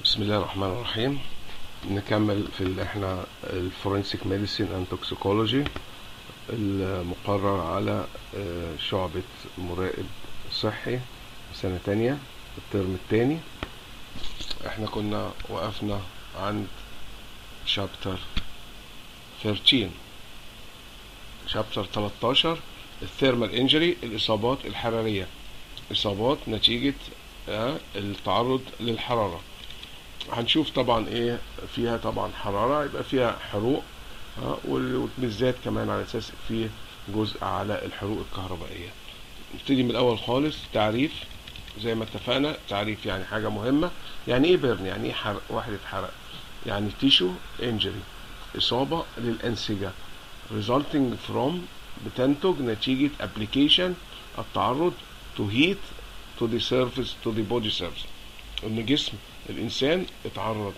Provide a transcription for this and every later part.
بسم الله الرحمن الرحيم نكمل في اللي احنا الفورنسيك ميديسين اند توكسيكولوجي المقرر على آه، شعبة مراقب صحي سنة تانية الترم التاني احنا كنا وقفنا عند شابتر 13 شابتر 13 الثيرمال انجري الاصابات الحرارية اصابات نتيجة آه، التعرض للحرارة هنشوف طبعا ايه فيها طبعا حرارة يبقى فيها حروق ها، وبالذات كمان على اساس في جزء على الحروق الكهربائية نبتدي من الاول خالص تعريف زي ما اتفقنا تعريف يعني حاجة مهمة يعني ايه بيرن يعني ايه حرق وحدة حرق يعني تيشو انجري اصابة للانسجة resulting from بتنتج نتيجة application التعرض to heat to the surface to the body surface ان جسم الانسان اتعرض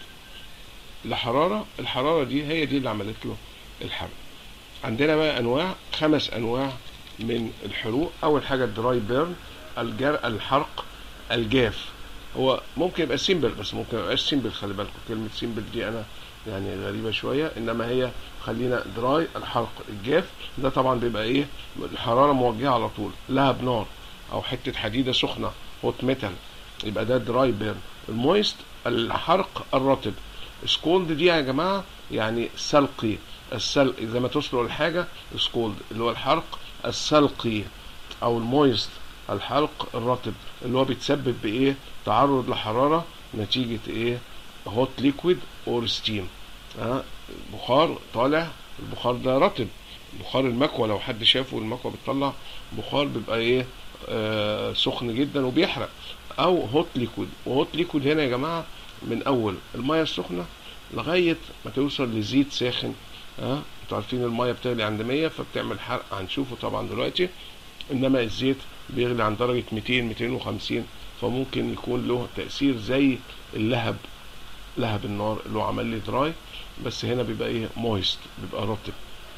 لحراره الحراره دي هي دي اللي عملت له الحرق عندنا بقى انواع خمس انواع من الحروق اول حاجه الدراي بيرن الجر الحرق الجاف هو ممكن يبقى سيمبل بس ممكن ما يبقاش سيمبل خلي بالكم كلمه سيمبل دي انا يعني غريبه شويه انما هي خلينا دراي الحرق الجاف ده طبعا بيبقى ايه الحراره موجهه على طول لهب نار او حته حديده سخنه هوت ميتال يبقى ده دراي بيرن المويست الحرق الرطب سكولد دي يا جماعه يعني سلقي السلق زي ما تسلق الحاجه سكولد اللي هو الحرق السلقي او المويست الحرق الرطب اللي هو بيتسبب بايه تعرض لحراره نتيجه ايه هوت ليكويد اور ستيم ها بخار طالع البخار ده رطب بخار المكوى لو حد شافه المكوى بتطلع بخار بيبقى ايه آه سخن جدا وبيحرق او هوت ليكويد وهوت ليكويد هنا يا جماعه من اول الميه السخنه لغايه ما توصل لزيت ساخن ها أه؟ انتوا عارفين الميه بتغلي عند 100 فبتعمل حرق هنشوفه طبعا دلوقتي انما الزيت بيغلي عند درجه 200 250 فممكن يكون له تاثير زي اللهب لهب النار اللي هو عمل لي دراي بس هنا بيبقى ايه مويست بيبقى رطب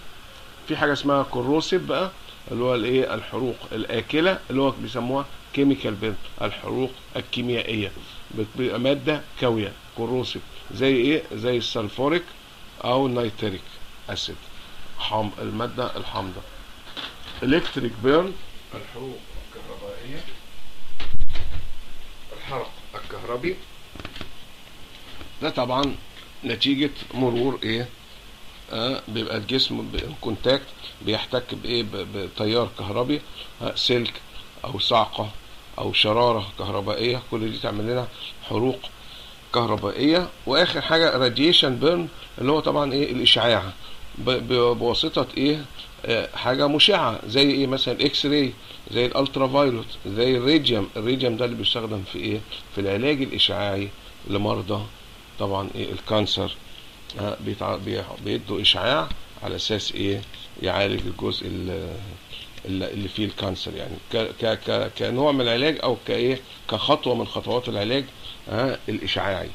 في حاجه اسمها كوروسيف بقى اللي هو الايه الحروق الاكله اللي هو بيسموها كيميكال بيرن الحروق الكيميائيه بتبقى ماده كاويه كوروسيف زي ايه زي السلفوريك او النيتريك اسيد حام الماده الحامضه الكتريك بيرن الحروق الكهربائيه الحرق الكهربي ده طبعا نتيجه مرور ايه آه بيبقى الجسم كونتاكت بيحتك بايه بتيار كهربي آه سلك او صعقه او شراره كهربائيه كل دي تعمل لنا حروق كهربائيه واخر حاجه راديشن بيرن اللي هو طبعا ايه الاشعاع بواسطه ايه آه حاجه مشعه زي ايه مثلا الاكس راي زي الالترا فايلوت زي الراديوم الراديوم ده اللي بيستخدم في ايه في العلاج الاشعاعي لمرضى طبعا ايه الكانسر آه بيدوا اشعاع على اساس ايه يعالج الجزء اللي فيه الكانسر يعني ك ك ك كنوع من العلاج او كايه كخطوه من خطوات العلاج آه الاشعاعي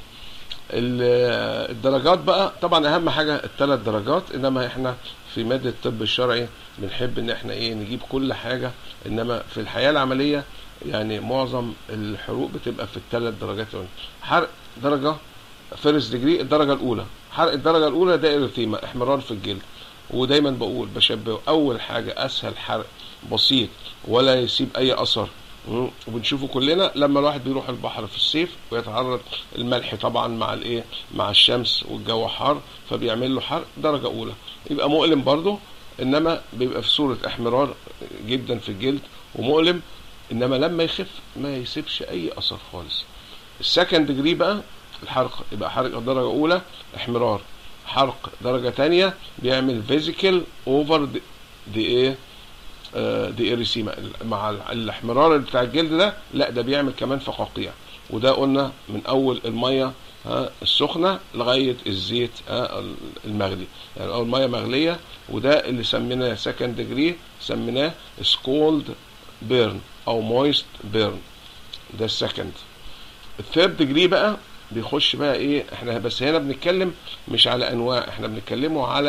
الدرجات بقى طبعا اهم حاجه الثلاث درجات انما احنا في ماده الطب الشرعي بنحب ان احنا ايه نجيب كل حاجه انما في الحياه العمليه يعني معظم الحروق بتبقى في الثلاث درجات حرق درجه فيرست ديجري الدرجه الاولى حرق الدرجه الاولى ده اريثيما احمرار في الجلد ودايما بقول بشبه اول حاجه اسهل حرق بسيط ولا يسيب اي اثر وبنشوفه كلنا لما الواحد بيروح البحر في الصيف ويتعرض الملح طبعا مع الايه مع الشمس والجو حار فبيعمل له حرق درجه اولى يبقى مؤلم برضه انما بيبقى في صوره احمرار جدا في الجلد ومؤلم انما لما يخف ما يسيبش اي اثر خالص السكند ديجري بقى الحرق يبقى حرق درجه اولى احمرار حرق درجة تانية بيعمل فيزيكال اوفر دي ايه آه دي اريسيما مع الاحمرار بتاع الجلد ده لا ده بيعمل كمان فقاقيع وده قلنا من اول المية ها السخنة لغاية الزيت ها المغلي يعني اول مية مغلية وده اللي سميناه سكند ديجري سميناه سكولد بيرن او مويست بيرن ده السكند الثيرد ديجري بقى بيخش بقى ايه احنا بس هنا بنتكلم مش على انواع احنا بنتكلموا على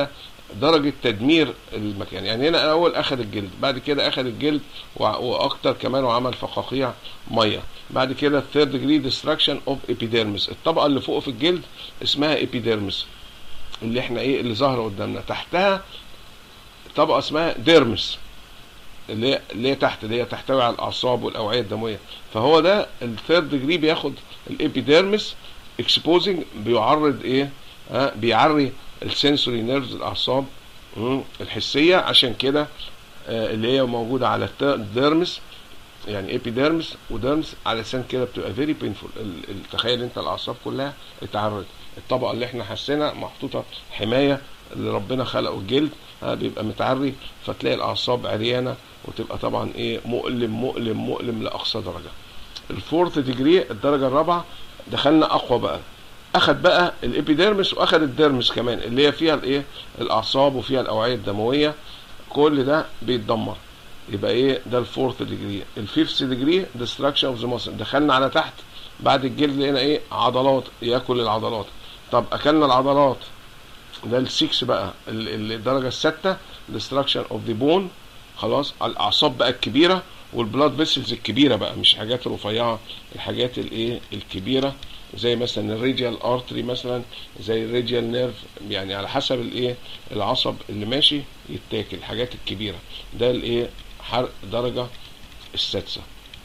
درجة تدمير المكان يعني هنا الاول اخذ الجلد بعد كده اخذ الجلد وع- واكتر كمان وعمل فقاقيع ميه بعد كده third degree destruction of epidermis الطبقة اللي فوق في الجلد اسمها epidermis اللي احنا ايه اللي ظاهرة قدامنا تحتها طبقة اسمها ديرمس اللي هي اللي هي تحت اللي هي تحتوي على الاعصاب والاوعيه الدمويه فهو ده الثيرد ديجري بياخد الابيديرمس اكسبوزنج بيعرض ايه آه بيعري السنسوري نيرفز الاعصاب مم، الحسيه عشان كده آه اللي هي موجوده على الديرمس يعني ابيديرمس وديرمس علشان كده بتبقى فيري بينفول تخيل انت الاعصاب كلها اتعرض الطبقه اللي احنا حاسينها محطوطه حمايه اللي ربنا خلقه الجلد ها بيبقى متعري فتلاقي الاعصاب عريانه وتبقى طبعا ايه مؤلم مؤلم مؤلم لاقصى درجه الفورث ديجري الدرجه الرابعه دخلنا اقوى بقى اخد بقى الابيديرمس واخد الديرمس كمان اللي هي فيها الايه الاعصاب وفيها الاوعيه الدمويه كل ده بيتدمر يبقى ايه ده الفورث ديجري الفيفث ديجري ديستراكشن اوف ذا ماسل دخلنا على تحت بعد الجلد لقينا ايه عضلات ياكل العضلات طب اكلنا العضلات ده السيكس بقى ال- ال- الدرجه السادسه ديستراكشن اوف ذا بون خلاص الاعصاب بقى الكبيره والبلاد فيسلز الكبيره بقى مش حاجات رفيعه الحاجات الايه الكبيره زي مثلا الريجيال ارتري مثلا زي الريجيال نيرف يعني على حسب الايه العصب اللي ماشي يتاكل الحاجات الكبيره ده الايه حرق درجه السادسه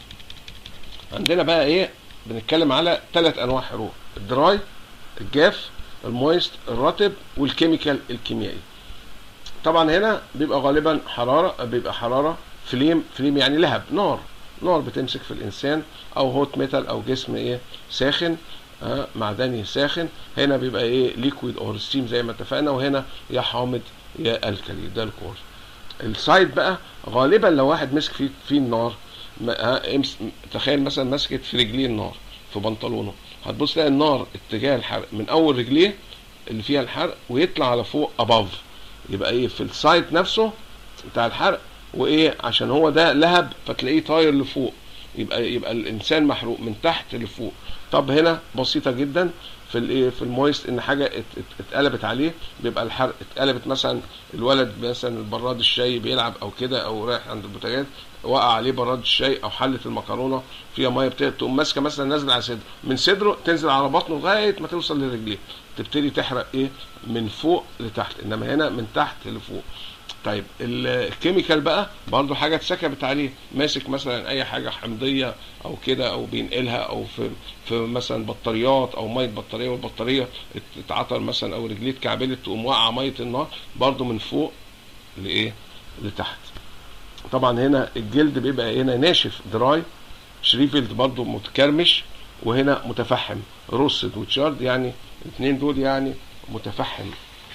عندنا بقى ايه بنتكلم على ثلاث انواع حروق الدراي الجاف المويست الرطب والكيميكال الكيميائي طبعا هنا بيبقى غالبا حراره بيبقى حراره فليم فليم يعني لهب نار نار بتمسك في الانسان او هوت ميتال او جسم ايه ساخن آه معدني ساخن هنا بيبقى ايه ليكويد اور ستيم زي ما اتفقنا وهنا يا حامض يا الكلي ده الكور السايد بقى غالبا لو واحد مسك فيه فيه النار ما- ها، امس- تخيل مثلا مسكت في رجليه النار في بنطلونه هتبص تلاقي النار اتجاه الحرق من اول رجليه اللي فيها الحرق ويطلع على فوق اباف يبقى ايه في السايد نفسه بتاع الحرق وايه عشان هو ده لهب فتلاقيه طاير لفوق يبقى يبقى الانسان محروق من تحت لفوق طب هنا بسيطه جدا في الايه في المويست ان حاجه ات- ات- اتقلبت عليه بيبقى الحرق اتقلبت مثلا الولد مثلا براد الشاي بيلعب او كده او رايح عند البوتاجاز وقع عليه براد الشاي او حله المكرونه فيها ميه بت- تقوم ماسكه مثلا نازله على صدره من صدره تنزل على بطنه لغايه ما توصل لرجليه تبتدي تحرق ايه من فوق لتحت انما هنا من تحت لفوق طيب ال- الكيميكال بقى برضه حاجه اتسكبت عليه ماسك مثلا اي حاجه حمضيه او كده او بينقلها او في في مثلا بطاريات او ميه بطاريه والبطاريه ات- اتعطل مثلا او رجليه اتكعبلت تقوم واقعه ميه النار برضه من فوق لايه لتحت طبعا هنا الجلد بيبقى هنا ناشف دراي شريفيلد برضه متكرمش وهنا متفحم روسد وتشارد يعني الاثنين دول يعني متفحم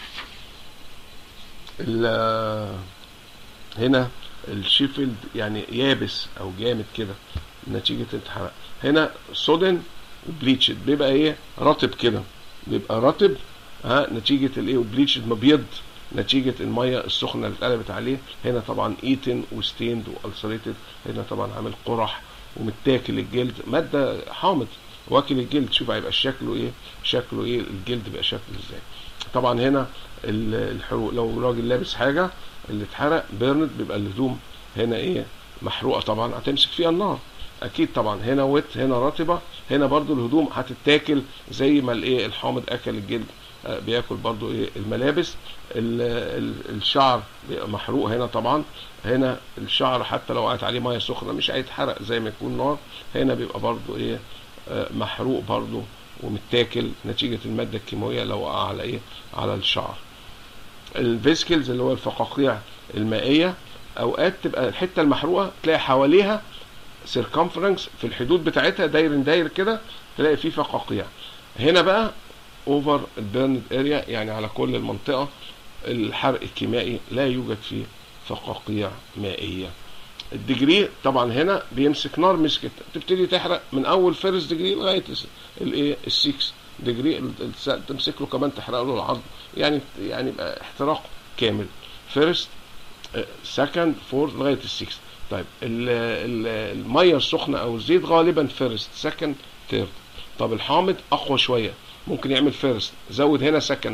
ال- هنا الشيفيلد يعني يابس او جامد كده نتيجة الحرق هنا سودن وبليتشد بيبقى ايه رطب كده بيبقى رطب ها نتيجة الايه وبليتشد مبيض نتيجة المية السخنة اللي اتقلبت عليه هنا طبعا ايتن وستيند والسريتد هنا طبعا عامل قرح ومتاكل الجلد مادة حامض واكل الجلد شوف هيبقى شكله ايه شكله ايه الجلد بقى شكله ازاي طبعا هنا ال- الحروق لو راجل لابس حاجة اللي اتحرق بيرند بيبقى الهدوم هنا ايه محروقة طبعا هتمسك فيها النار اكيد طبعا هنا ويت هنا رطبة هنا برضو الهدوم هتتاكل زي ما الايه الحامض اكل الجلد آه، بياكل برضو ايه الملابس ال- ال- الشعر بيبقى محروق هنا طبعا هنا الشعر حتى لو وقعت عليه ميه سخنه مش هيتحرق زي ما يكون نار هنا بيبقى برضو ايه آه، محروق برضو ومتاكل نتيجه الماده الكيماويه لو وقع على ايه على الشعر الفيسكلز اللي هو الفقاقيع المائيه اوقات تبقى الحته المحروقه تلاقي حواليها سيركمفرنس في الحدود بتاعتها داير داير كده تلاقي فيه فقاقيع هنا بقى اوفر البيرند اريا يعني على كل المنطقه الحرق الكيميائي لا يوجد فيه فقاقيع مائيه الديجري طبعا هنا بيمسك نار مسكت تبتدي تحرق من اول فيرست ديجري لغايه الس- الايه السيكس ديجري ال- الس- تمسك له كمان تحرق له العظم يعني يعني يبقى احتراق كامل فيرست سكند فورث لغايه السيكس طيب ال- ال- الميه السخنه او الزيت غالبا فيرست سكند ثيرد طب الحامض اقوى شويه ممكن يعمل فيرست زود هنا سكند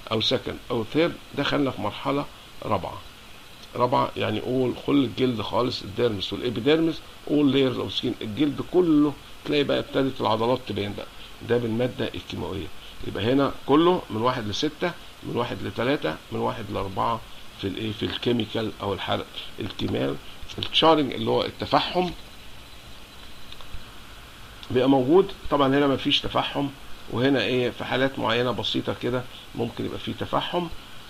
او سكند او ثيرد دخلنا في مرحله رابعه رابعه يعني اول كل الجلد خالص الديرمس والابيديرمس اول لايرز اوف سكين الجلد كله تلاقي بقى ابتدت العضلات تبان بقى ده بالماده الكيماويه يبقى هنا كله من واحد لستة من واحد لثلاثة من واحد لأربعة في الايه في الكيميكال او الحرق الكيميائي التشارنج اللي هو التفحم بيبقى موجود طبعا هنا مفيش تفحم وهنا ايه في حالات معينه بسيطه كده ممكن يبقى فيه تفحم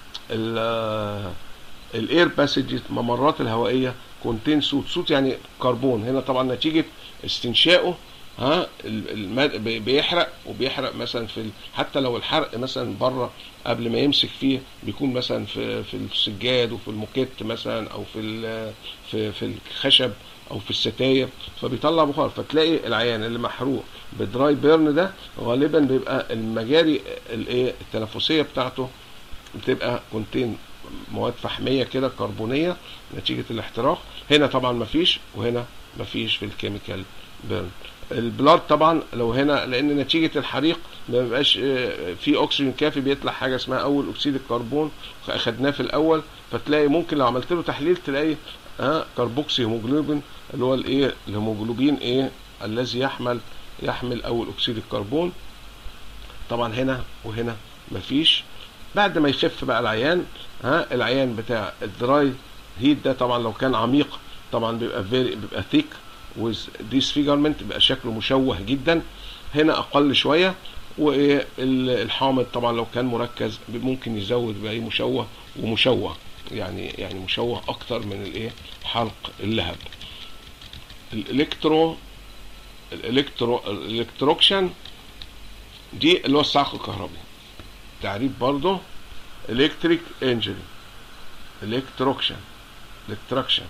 الاير باسج الممرات الهوائيه كونتين سوت سوت يعني كربون هنا طبعا نتيجه استنشاقه ها المد... بيحرق وبيحرق مثلا في ال... حتى لو الحرق مثلا بره قبل ما يمسك فيه بيكون مثلا في في السجاد وفي الموكيت مثلا او في ال... في في الخشب او في الستاير فبيطلع بخار فتلاقي العيان اللي محروق بدراي بيرن ده غالبا بيبقى المجاري الايه التنفسيه بتاعته بتبقى كونتين مواد فحميه كده كربونيه نتيجه الاحتراق هنا طبعا مفيش وهنا مفيش في الكيميكال بيرن البلاد طبعا لو هنا لان نتيجه الحريق ما بيبقاش في اكسجين كافي بيطلع حاجه اسمها اول اكسيد الكربون اخدناه في الاول فتلاقي ممكن لو عملت له تحليل تلاقي ها كربوكسي هيموجلوبين اللي هو الايه الهيموجلوبين ايه الذي يحمل يحمل اول اكسيد الكربون طبعا هنا وهنا مفيش بعد ما يخف بقى العيان ها العيان بتاع الدراي هيت ده طبعا لو كان عميق طبعا بيبقى فيري بيبقى ثيك with disfigurement بيبقى شكله مشوه جدا هنا اقل شويه والحامض طبعا لو كان مركز ممكن يزود بقى مشوه ومشوه يعني يعني مشوه اكتر من الايه حلق اللهب الالكترو الالكترو الالكتروكشن دي اللي هو الصعق الكهربي تعريف برضه الكتريك انجري الكتروكشن الكتراكشن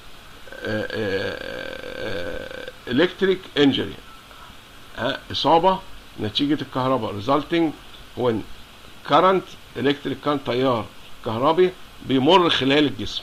الكتريك انجري اصابه نتيجه الكهرباء resulting when current electric current تيار كهربي بيمر خلال الجسم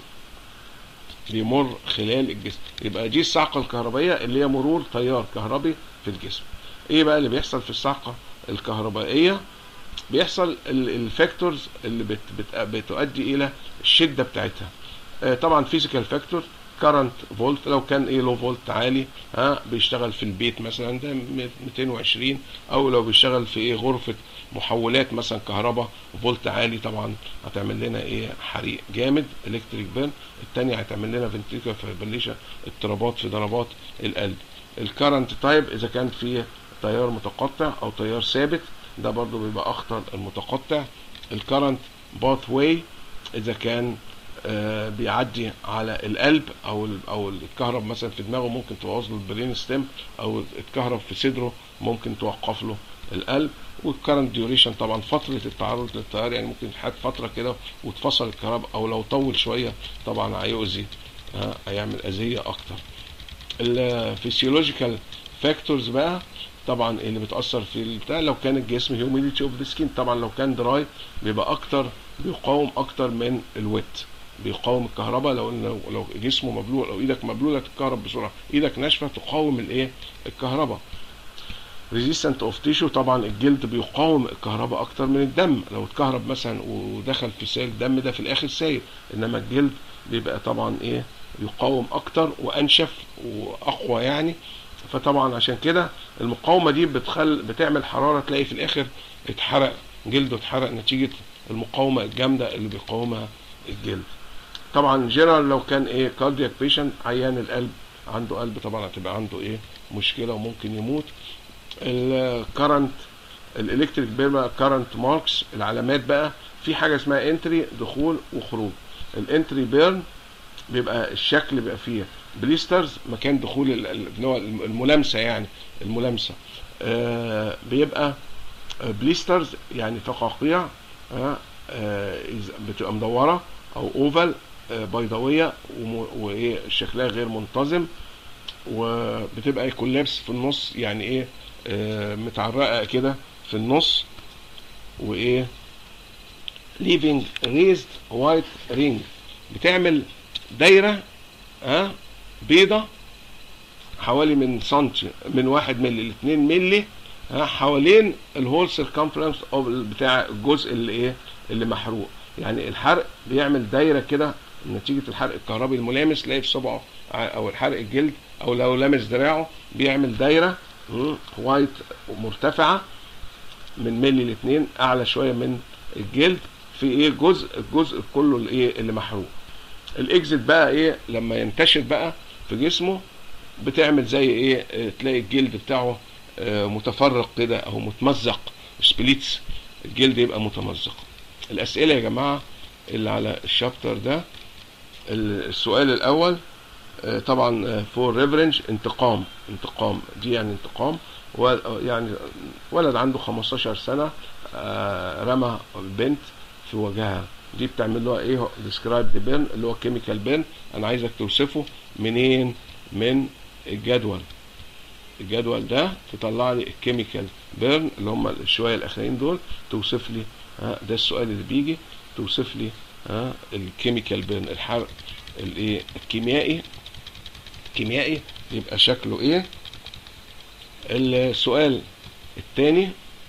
بيمر خلال الجسم يبقى دي الصعقه الكهربائيه اللي هي مرور تيار كهربي في الجسم ايه بقى اللي بيحصل في الصعقه الكهربائيه بيحصل الفاكتورز اللي بت بت بتؤدي الى الشده بتاعتها آه طبعا فيزيكال فاكتور كارنت فولت لو كان ايه لو فولت عالي ها بيشتغل في البيت مثلا ده 220 او لو بيشتغل في ايه غرفه محولات مثلا كهرباء فولت عالي طبعا هتعمل لنا ايه حريق جامد الكتريك بيرن الثانيه هتعمل لنا فنتريكا فيبريليشن اضطرابات في ضربات القلب الكارنت تايب اذا كان فيه تيار متقطع او تيار ثابت ده برضو بيبقى اخطر المتقطع الكارنت باث واي اذا كان آه بيعدي على القلب او او الكهرب مثلا في دماغه ممكن تبوظ له البرين ستيم او الكهرب في صدره ممكن توقف له القلب والكرنت ديوريشن طبعا فتره التعرض للتيار يعني ممكن حد فتره كده وتفصل الكهرباء او لو طول شويه طبعا هيؤذي آه هيعمل اذيه اكتر الفسيولوجيكال فاكتورز بقى طبعا اللي بتاثر في البتاع لو كان الجسم هيوميديتي اوف ذا سكين طبعا لو كان دراي بيبقى اكتر بيقاوم اكتر من الويت بيقاوم الكهرباء لو لو, لو جسمه مبلول او ايدك مبلوله تتكهرب بسرعه ايدك ناشفه تقاوم الايه الكهرباء ريزيستنت اوف تيشو طبعا الجلد بيقاوم الكهرباء اكتر من الدم لو اتكهرب مثلا ودخل في سائل الدم ده في الاخر سايل انما الجلد بيبقى طبعا ايه يقاوم اكتر وانشف واقوى يعني فطبعا عشان كده المقاومه دي بتخل بتعمل حراره تلاقي في الاخر اتحرق جلده اتحرق نتيجه المقاومه الجامده اللي بيقاومها الجلد طبعا جنرال لو كان ايه كاردياك بيشنت عيان القلب عنده قلب طبعا هتبقى عنده ايه مشكله وممكن يموت الكرنت الالكتريك بيرما كرنت ماركس العلامات بقى في حاجه اسمها انتري دخول وخروج الانتري بيرن بيبقى الشكل بيبقى فيه بليسترز مكان دخول اللي هو الملامسه يعني الملامسه آه بيبقى بليسترز يعني فقاقيع آه آه بتبقى مدوره او اوفال آه بيضاويه وايه شكلها غير منتظم وبتبقى كولابس في النص يعني ايه آه متعرقه كده في النص وايه leaving raised white ring بتعمل دايره ها آه بيضة حوالي من سنتي من واحد ملي لاتنين ملي ها حوالين الهول سيركمفرنس او بتاع الجزء اللي ايه اللي محروق يعني الحرق بيعمل دايره كده نتيجه الحرق الكهربي الملامس تلاقي في صبعه او الحرق الجلد او لو لامس دراعه بيعمل دايره وايت مرتفعه من ملي لاتنين اعلى شويه من الجلد في ايه جزء الجزء كله الايه اللي محروق الاكزit بقى ايه لما ينتشر بقى في جسمه بتعمل زي ايه اه تلاقي الجلد بتاعه اه متفرق كده او متمزق سبليتس الجلد يبقى متمزق الاسئله يا جماعه اللي على الشابتر ده السؤال الاول اه طبعا فور ريفرنج انتقام انتقام دي يعني انتقام يعني ولد عنده 15 سنه رمى بنت في وجهها دي بتعمل له ايه ديسكرايب بيرن اللي هو كيميكال بيرن انا عايزك توصفه منين من الجدول الجدول ده تطلع لي الكيميكال بيرن اللي هم الشويه الاخرين دول توصف لي ها ده السؤال اللي بيجي توصف لي ها الكيميكال بيرن الحرق الايه الكيميائي الكيميائي يبقى شكله ايه السؤال الثاني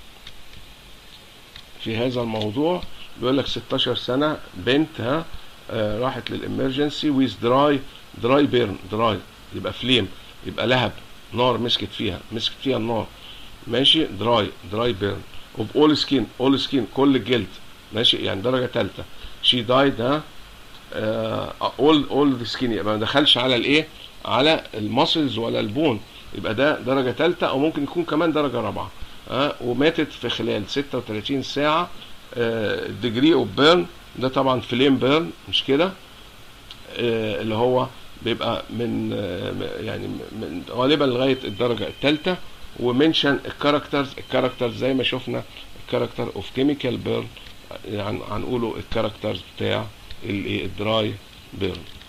في هذا الموضوع بيقول لك 16 سنه بنت ها آه راحت للامرجنسي ويز دراي دراي بيرن دراي يبقى فليم يبقى لهب نار مسكت فيها مسكت فيها النار ماشي دراي دراي بيرن اوف اول سكين اول سكين كل الجلد ماشي يعني درجه ثالثه شي دايد ها اول اول سكين يبقى ما دخلش على الايه على الماسلز ولا البون يبقى ده درجه ثالثه او ممكن يكون كمان درجه رابعه ها وماتت في خلال 36 ساعه الديجري اوف بيرن ده طبعا فليم بيرن مش كده آه اللي هو بيبقى من آه يعني من غالبا لغايه الدرجه الثالثه ومنشن الكاركترز الكاركترز زي ما شفنا الكاركتر اوف كيميكال بيرن هنقوله الكاركترز بتاع الدراي بيرن